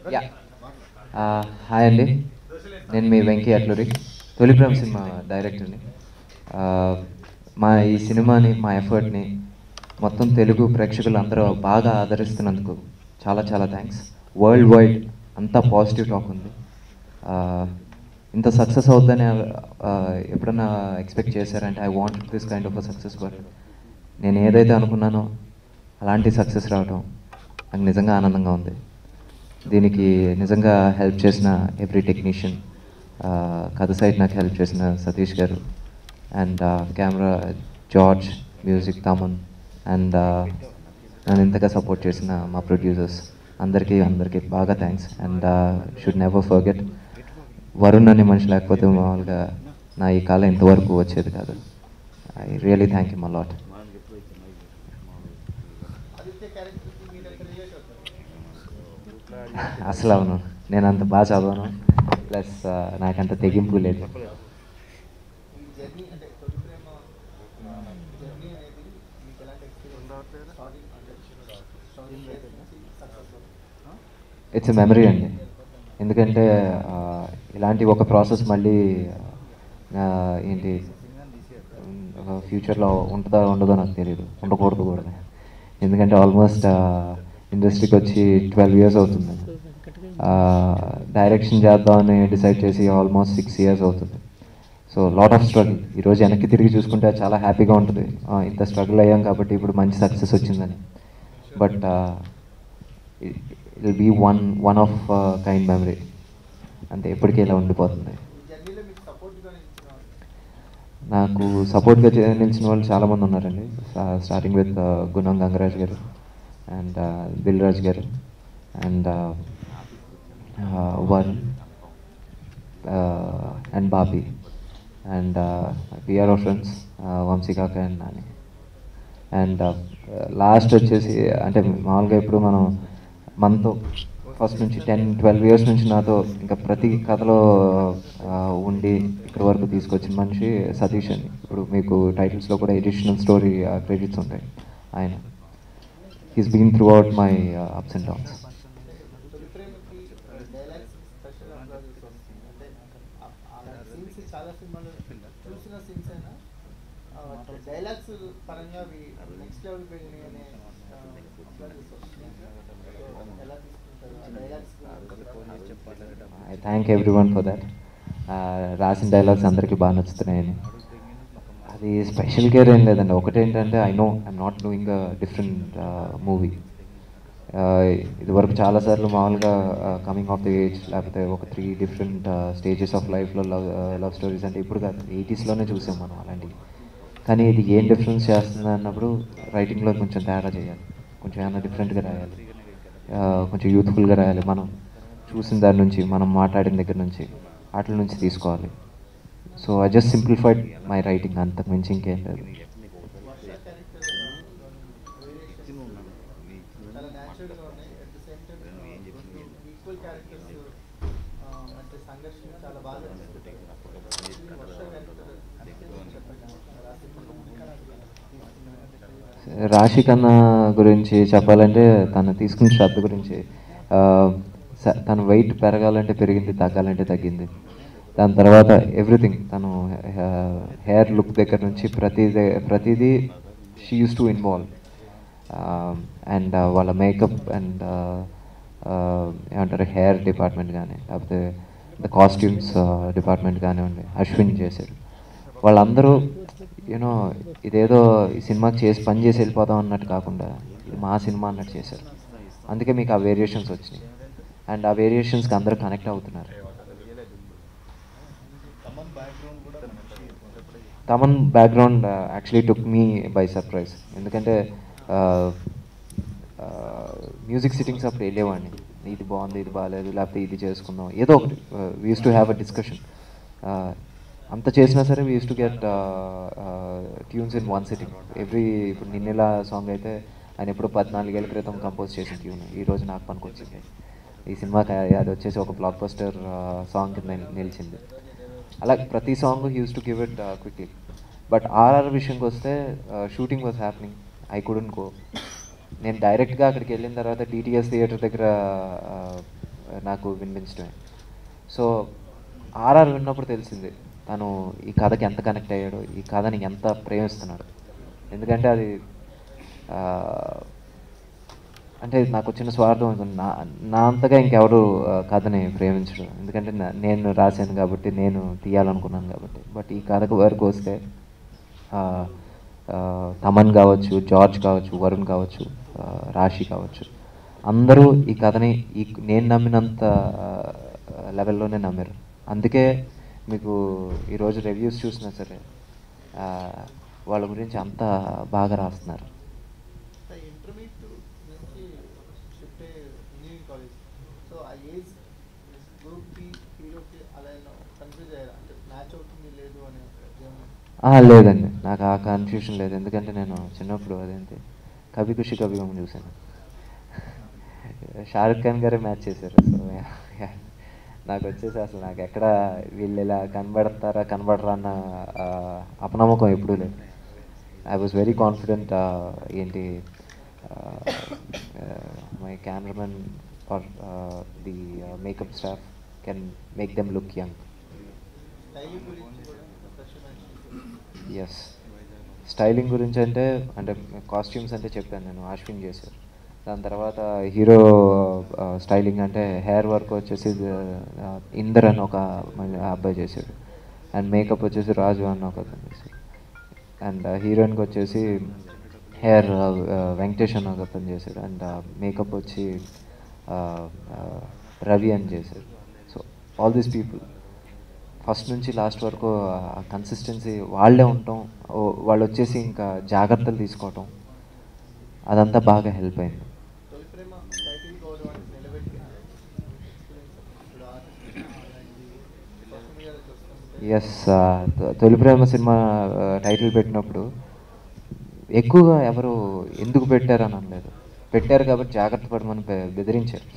Yeah hi అండి నేను మీ వెంకీ అట్లూరి తొలి ప్రేమ సినిమా డైరెక్టర్ని ఆ, మా ఈ సినిమాని మా ఎఫర్ట్ని మొత్తం తెలుగు ప్రేక్షకులు అందరూ బాగా ఆదరిస్తున్నందుకు చాలా చాలా థ్యాంక్స్ వరల్డ్ వైడ్ అంతా పాజిటివ్ టాక్ ఉంది ఆ, ఇంత సక్సెస్ అవుతుందని ఆ, ఎప్పుడన్నా ఎక్స్పెక్ట్ చేశారంటే I want this kind of a success but నేను ఏదైతే అనుకున్నానో అలాంటి సక్సెస్ రావడం నాకు నిజంగా ఆనందంగా ఉంది దీనికి నిజంగా హెల్ప్ చేసిన ఎవ్రీ టెక్నీషియన్ కథ సైడ్ నాకు హెల్ప్ చేసిన Satish garu and camera George music Thaman and నన్ను ఇంతగా సపోర్ట్ చేసిన మా ప్రొడ్యూసర్స్ అందరికీ అందరికీ బాగా thanks and should never forget Varun అనే మనిషి లేకపోతే మామూలుగా నా ఈ కాలం ఇంతవరకు వచ్చేది కాదు I really thank you lot అసలు అవును నేను అంత బాగా చదవను ప్లస్ నాకంత తెగింపు లేదు ఇట్స్ మెమరీ అండి ఎందుకంటే ఆ, ఇలాంటి ఒక ప్రాసెస్ మళ్ళీ ఆ, ఏంటి ఫ్యూచర్లో ఉంటుందో ఉండదో నాకు తెలియదు ఉండకూడదు కూడా ఎందుకంటే ఆల్మోస్ట్ ఇండస్ట్రీకి వచ్చి ట్వెల్వ్ ఇయర్స్ అవుతుంది డైరెక్షన్ చేద్దామని డిసైడ్ చేసి ఆల్మోస్ట్ సిక్స్ ఇయర్స్ అవుతుంది సో లాట్ ఆఫ్ స్ట్రగుల్ ఈరోజు వెనక్కి తిరిగి చూసుకుంటే చాలా హ్యాపీగా ఉంటుంది ఆ, ఇంత స్ట్రగుల్ అయ్యాం కాబట్టి ఇప్పుడు మంచి సక్సెస్ వచ్చిందని but it be one one of kind memory అంటే ఎప్పటికీ ఇలా ఉండిపోతుంది నాకు సపోర్ట్గా నిలిచిన వాళ్ళు చాలామంది ఉన్నారండి స్టార్టింగ్ విత్ గుణం గంగరాజ్ గారు and Dil Raj garu and Varun and Bobby and PRO friends Vamsi Kaka and Nani and last వచ్చేసి అంటే మామూలుగా ఇప్పుడు మనం మనతో ఫస్ట్ నుంచి టెన్ ట్వెల్వ్ ఇయర్స్ నుంచి నాతో ఇంకా ప్రతి కథలో ఆ, ఉండి ఇక్కడి వరకు తీసుకొచ్చిన మనిషి సతీష్ అని ఇప్పుడు మీకు టైటిల్స్లో కూడా ఎడిషనల్ స్టోరీ క్రెడిట్స్ ఉంటాయి ఆయన he's been throughout my ups and downs చాలా సినిమాలు చూసిన సీన్స్ అయినా డైలాగ్స్ పరంగా నెక్స్ట్ లెవెల్ పెరిగినాయి అనే ఆ, ఎట్లా చూస్తారు? ఎలా తీసుకుంటారు ఆ dialogues I thank everyone for that రాసిన డైలాగ్స్ అందరికీ బాగా నచ్చుతున్నాయని అది స్పెషల్ కేర్ ఏం లేదండి ఒకటేంటంటే I know I'm not doing a different movie ఇది వరకు చాలాసార్లు మామూలుగా కమింగ్ ఆఫ్ ది ఏజ్ లేకపోతే ఒక త్రీ డిఫరెంట్ స్టేజెస్ ఆఫ్ లైఫ్లో లవ్ లవ్ స్టోరీస్ అంటే ఇప్పుడు కాదు ఎయిటీస్లోనే చూసాం మనం అలాంటివి కానీ ఇది ఏం డిఫరెన్స్ చేస్తుంది అన్నప్పుడు రైటింగ్లో కొంచెం తేడా చేయాలి కొంచెం ఏమైనా డిఫరెంట్గా రాయాలి ఆ, కొంచెం యూత్ఫుల్గా రాయాలి మనం చూసిన దాని నుంచి మనం మాట్లాడిన దగ్గర నుంచి వాటి నుంచి తీసుకోవాలి so I just simplified my writing అంతకు మించి ఇంకేం లేదు చాలా న్యాచురల్గా ఉన్నాయి at the same time equal characters అంటే సంఘర్షణ చాలా బాగా అనిపిస్తుంది. ఈ వర్ష character చెప్పండి. రాశి కన్నా గురించి చెప్పాలంటే తను తీసుకున్న శ్రద్ధ గురించి ఆ, స- తన వెయిట్ పెరగాలంటే పెరిగింది తగ్గాలంటే తగ్గింది దాని తర్వాత ఎవ్రీథింగ్ తను హెయిర్ లుక్ దగ్గర నుంచి ప్రతిదీ ప్రతిదీ she used to involve and వాళ్ళ మేకప్ అండ్ ఏమంటారు హెయిర్ డిపార్ట్మెంట్ కానీ లేకపోతే ద కాస్ట్యూమ్స్ డిపార్ట్మెంట్ కానివ్వండి అశ్విన్ చేశారు వాళ్ళందరూ యూనో ఇదేదో ఈ సినిమాకి చేసి పని చేసి వెళ్ళిపోదాం అన్నట్టు కాకుండా ఇది మా సినిమా అన్నట్టు చేశారు అందుకే మీకు ఆ వేరియేషన్స్ వచ్చినాయి అండ్ ఆ వేరియేషన్స్కి అందరూ కనెక్ట్ అవుతున్నారు Thaman background actually took me by surprise ఎందుకంటే మ్యూజిక్ సిట్టింగ్స్ అప్పుడు వెళ్ళేవాడిని ఇది బాగుంది ఇది బాగాలేదు లేకపోతే ఇది చేసుకుందాం ఏదో ఒకటి we used to have a discussion అంత చేసినా సరే we used to get tunes in one sitting every ఇప్పుడు నిన్నెలా సాంగ్ అయితే ఆయన ఎప్పుడు పద్నాలుగేళ్ల క్రితం కంపోజ్ చేసిన ట్యూన్ ఈ రోజు నాకు పనికొచ్చింది ఈ సినిమాకి అది వచ్చేసి ఒక బ్లాక్ బస్టర్ సాంగ్ కింద నిల్- నిలిచింది అలా ప్రతి song used to give it quickly but RR విషయంకి వస్తే shooting was happening I couldn't go నేను డైరెక్ట్గా అక్కడికి వెళ్ళిన తర్వాత డిటిఎస్ థియేటర్ దగ్గర నాకు వినిపించడమే సో ఆర్ఆర్ విన్నప్పుడు తెలిసింది తను ఈ కథకి ఎంత కనెక్ట్ అయ్యాడో ఈ కథని ఎంత ప్రేమిస్తున్నాడు ఎందుకంటే అది ఆ, అంటే నాకు వచ్చిన స్వార్థం ఉంది. నా నా అంతగా ఇంకెవరు ఆ, కథని ప్రేమించడు ఎందుకంటే నా- నేను రాశాను కాబట్టి నేను తీయాలనుకున్నాను కాబట్టి బట్ ఈ కథకు వరకు వస్తే ఆ, ఆ, తమన్ కావచ్చు జార్జ్ కావచ్చు వరుణ్ కావచ్చు ఆ, రాశి కావచ్చు అందరూ ఈ కథని ఈ నేను నమ్మినంత లెవెల్లోనే నమ్మారు అందుకే మీకు ఈరోజు రివ్యూస్ చూసినా సరే ఆ, వాళ్ళ గురించి అంత బాగా రాస్తున్నారు ఇంటర్మీడియట్ నుంచి షిఫ్ట్ అయ్యే ఇంజనీరింగ్ కాలేజ్ సో ఆ ఏజ్ గ్రూప్కి హీరోకి అలా కన్ఫ్యూజ్ అయ్యారు అంటే మ్యాచ్ అవుతుంది లేదు అనే ఏమన్నా? ఆ, లేదండి నాకు ఆ కన్ఫ్యూషన్ లేదు ఎందుకంటే నేను చిన్నప్పుడు అదేంటి కవి ఖుషి కవి గమ్ చూశాను షారుఖ్ ఖాన్ గారే మ్యాచ్ చేశారు సో నాకు వచ్చేసి అసలు నాకు ఎక్కడ వీళ్ళు ఇలా కనబడతారా కనబడరా అన్న ఆ, అపనమ్మకం ఎప్పుడూ లేదు ఐ వాజ్ వెరీ కాన్ఫిడెంట్ ఏంటి my cameraman or the makeup staff can make them look young style గురించి కూడా ప్రశ్న mention చేశారు. ఎస్ స్టైలింగ్ గురించి అంటే అంటే కాస్ట్యూమ్స్ అంటే చెప్పాను నేను అశ్విన్ చేశారు దాని తర్వాత హీరో స్టైలింగ్ అంటే హెయిర్ వర్క్ వచ్చేసి ఆ, ఇందర్ అని ఒక మన అబ్బాయి చేశాడు అండ్ మేకప్ వచ్చేసి రాజు అని ఒక అతను చేశాడు అండ్ హీరోయిన్కి వచ్చేసి హెయిర్ వెంకటేష్ అని ఒక అతను చేశాడు అండ్ మేకప్ వచ్చి ఆ, ఆ, రవి అని చేశారు so all these people first నుంచి లాస్ట్ వరకు ఆ కన్సిస్టెన్సీ వాళ్ళే ఉండటం ఓ- వాళ్ళు వచ్చేసి ఇంకా జాగ్రత్తలు తీసుకోవటం అదంతా బాగా హెల్ప్ అయింది తొలి ప్రేమ టైటిల్ గౌరవాన్ని నిలబెట్టిన ఇప్పుడు ఆర్టిస్ట్ సోషల్ మీడియాలో చూస్తుంటే ఎస్ తొలి ప్రేమ సినిమా టైటిల్ పెట్టినప్పుడు ఎక్కువగా ఎవరు ఎందుకు పెట్టారని అనలేదు పెట్టారు కాబట్టి జాగ్రత్త పడమని బె- బెదిరించారు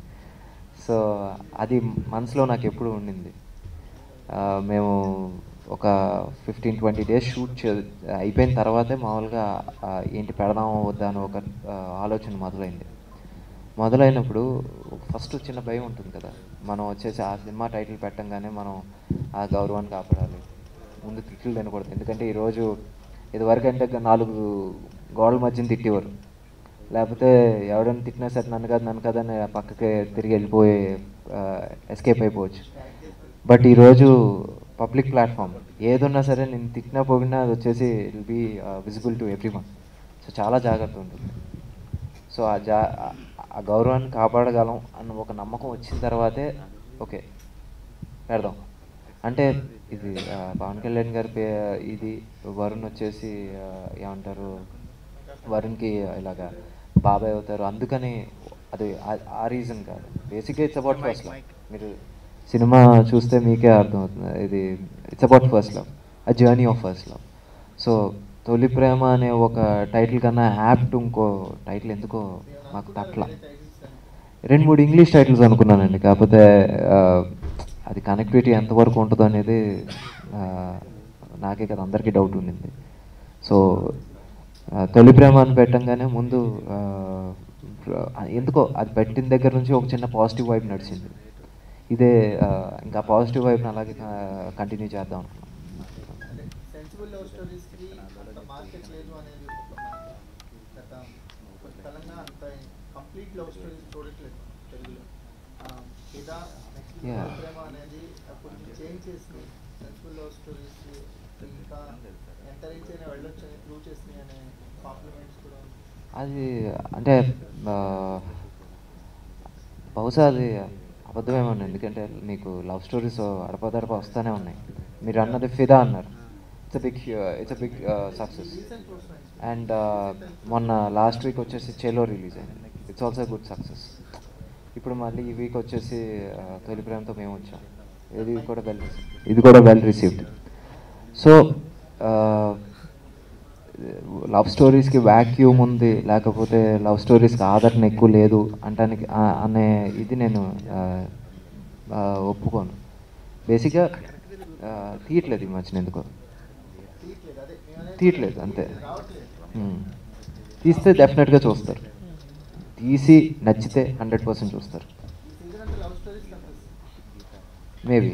సో అది మనసులో నాకు ఎప్పుడు ఉండింది ఆ, మేము ఒక ఫిఫ్టీన్ ట్వంటీ డేస్ షూట్ చే అయిపోయిన తర్వాతే మామూలుగా ఆ, ఏంటి పెడదామా వద్దా అని ఒక ఆ, ఆలోచన మొదలైంది మొదలైనప్పుడు ఫస్ట్ చిన్న భయం ఉంటుంది కదా మనం వచ్చేసి ఆ సినిమా టైటిల్ పెట్టంగానే మనం ఆ గౌరవాన్ని కాపాడాలి ముందు తిట్లు తినకూడదు ఎందుకంటే ఈరోజు ఇదివరకు అంటే నాలుగు గోడల మధ్యన తిట్టేవారు లేకపోతే ఎవడైనా తిట్టినా సరే నన్ను కాదు నన్ను కాదు అని పక్కకి తిరిగి వెళ్ళిపోయి ఎస్కేప్ అయిపోవచ్చు బట్ ఈరోజు పబ్లిక్ ప్లాట్ఫామ్ ఏదున్నా సరే నేను తిట్టినా పోగినా అది వచ్చేసి it be visible to everyone so చాలా జాగ్రత్త ఉంటుంది సో ఆ జా ఆ- ఆ గౌరవాన్ని కాపాడగలం అన్న ఒక నమ్మకం వచ్చిన తర్వాతే ఓకే పెడదాం అంటే ఇది ఆ, పవన్ కళ్యాణ్ గారి పే ఇది వరుణ్ వచ్చేసి ఆ, ఏమంటారు వరుణ్కి ఇలాగా బాబాయ్ అవుతారు అందుకని అది ఆ- ఆ రీజన్ కాదు బేసిక్గా ఇట్స్ అబౌట్ ఫస్ట్ లవ్ మీరు సినిమా చూస్తే మీకే అర్థమవుతుంది ఇది ఇట్స్ అబౌట్ ఫస్ట్ లవ్ ఆ journey of first love so తొలి ప్రేమ అనే ఒక టైటిల్ కన్నా యాప్ట్ ఇంకో టైటిల్ ఎందుకో మాకు తట్ల టైటిల్స్ అని రెండు మూడు ఇంగ్లీష్ టైటిల్స్ అనుకున్నానండి కాకపోతే ఆ, అది కనెక్టివిటీ ఎంతవరకు ఉంటుందో అనేది ఆ, నాకే కదా అందరికీ డౌట్ ఉండింది సో ఆ, తొలి ప్రేమ అని పెట్టంగానే ముందు ఆ, ఎందుకో అది పెట్టిన దగ్గర నుంచి ఒక చిన్న పాజిటివ్ వైబ్ నడిచింది ఇదే ఆ, ఇంకా పాజిటివ్ వైబ్ని అలాగే కంటిన్యూ చేద్దాం అనుకున్నాం అంటే సెన్సిబుల్ లవ్ స్టోరీస్కి అంత మార్కెట్ లేదు అనేది ఒక గత కొంతకాలంగా అంత కంప్లీట్ లవ్ స్టోరీస్ చూడట్లేదు తెలుగులో ఆ, ఇదా నెక్స్ట్ Yeah. ప్రేమ అనేది కొంచెం చేంజ్ చేసి సెన్సిబుల్ లవ్ స్టోరీస్ ఇంకా ఎంకరేజ్ అయినా వెళ్ళొచ్చు అని ప్రూవ్ చేసినాయి అనే కాంప్లిమెంట్స్ కూడా ఉన్నాయి. అది అంటే ఆ, బహుశా అది అబద్ధమేమో ఎందుకంటే మీకు లవ్ స్టోరీస్ అడపదడప వస్తూనే ఉన్నాయి మీరు అన్నది ఫిదా అన్నారు it's big it's big success recent చూస్తున్నాయి అండ్ మొన్న లాస్ట్ వీక్ వచ్చేసి చెలో రిలీజ్ అయింది ఇట్స్ ఆల్సో గుడ్ సక్సెస్ ఇప్పుడు మళ్ళీ ఈ వీక్ వచ్చేసి ఆ, తొలి ప్రేమతో మేము వచ్చాం ఇది కూడా వెల్ ఇది కూడా వెల్ రిసీవ్డ్ సో లవ్ స్టోరీస్కి వ్యాక్యూమ్ ఉంది లేకపోతే లవ్ స్టోరీస్కి ఆదరణ ఎక్కువ లేదు అంటానికి ఆ- అనే ఇది నేను ఆ, ఆ, ఒప్పుకోను బేసిక్గా ఆ, తీయట్లేదు ఈ మధ్యన ఎందుకో తీయట్లేదు అదే మేము అనేది తీయట్లేదు అంతే రావట్లేదు మ్మ్. తీస్తే డెఫినెట్గా చూస్తారు తీసి నచ్చితే హండ్రెడ్ పర్సెంట్ చూస్తారు ఈ సీజన్ అంతా లవ్ మేబీ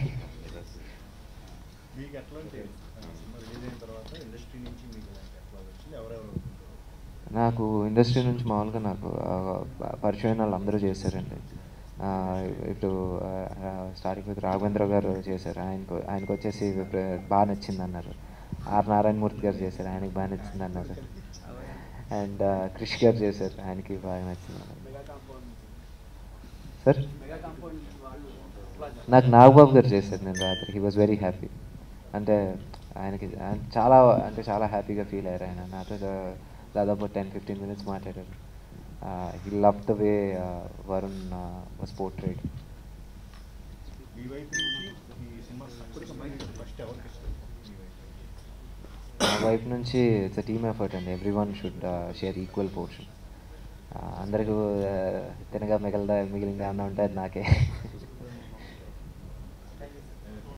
మీకు ఎట్లాంటి ఆ, సినిమా రిలీజ్ అయిన తర్వాత ఇండస్ట్రీ నుంచి మీకు ఎలాంటి ఎట్లా వచ్చింది ఎవరెవరు నాకు ఇండస్ట్రీ నుంచి మామూలుగా నాకు ఆ, ప- పరిచయం వాళ్ళు అందరూ చేశారండి ఆ, ఇప్పుడు స్టార్టింగ్ విత్ రాఘవేంద్ర గారు చేశారు ఆయనకు ఆయనకు వచ్చేసి ప్ర- బాగా నచ్చింది అన్నారు ఆర్ నారాయణమూర్తి గారు చేశారు ఆయనకి బాగా నచ్చింది అన్నారు అండ్ క్రిష్ గారు చేశారు ఆయనకి బాగా నచ్చింది అన్నారు సార్ నాకు నాగబాబు గారు చేశారు నేను రాత్రి హీ వాజ్ వెరీ హ్యాపీ అంటే ఆయనకి ఆయన చాలా అంటే చాలా హ్యాపీగా ఫీల్ అయ్యారు ఆయన నాతో దా- దాదాపు టెన్ ఫిఫ్టీన్ మినిట్స్ మాట్లాడారు he love the way Varun was portrayed మీ వైపు నుంచి ఈ సినిమా సక్సెస్ ఫస్ట్ ఎవరికి ఇస్తారు మీ వైపు నుంచి? నా వైపు నుంచి ఇట్స్ అ టీమ్ ఎఫర్ట్ అండి every one should share equal portion అందరికీ uh, తినగా మిగలదా మిగిలిందా అన్న ఉంటే అది నాకే